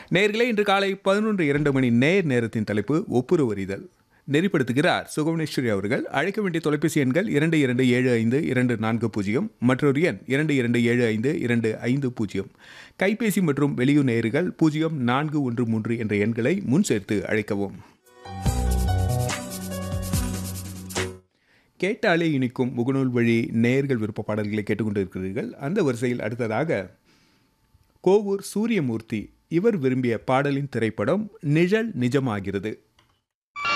நேர்களே இன்று காலை பதினொன்று இரண்டு மணி நேர் நேரத்தின் தலைப்பு ஒப்புரவறிதல் நெறிப்படுத்துகிறார் சுகவனேஸ்வரி அவர்கள் அழைக்க வேண்டிய தொலைபேசி எண்கள் இரண்டு இரண்டு ஏழு ஐந்து இரண்டு நான்கு பூஜ்ஜியம் மற்றொரு எண் இரண்டு இரண்டு ஏழு ஐந்து இரண்டு ஐந்து பூஜ்ஜியம் கைபேசி மற்றும் வெளியூர் நேயர்கள் பூஜ்ஜியம் நான்கு ஒன்று மூன்று என்ற எண்களை முன் சேர்த்து அழைக்கவும் கேட்டாலே இனிக்கும் முகநூல் வழி நேயர்கள் விருப்ப பாடல்களை கேட்டுக்கொண்டிருக்கிறீர்கள் அந்த வரிசையில் அடுத்ததாக கோவூர் சூரியமூர்த்தி இவர் விரும்பிய பாடலின் திரைப்படம் நிழல் நிஜமாகிறது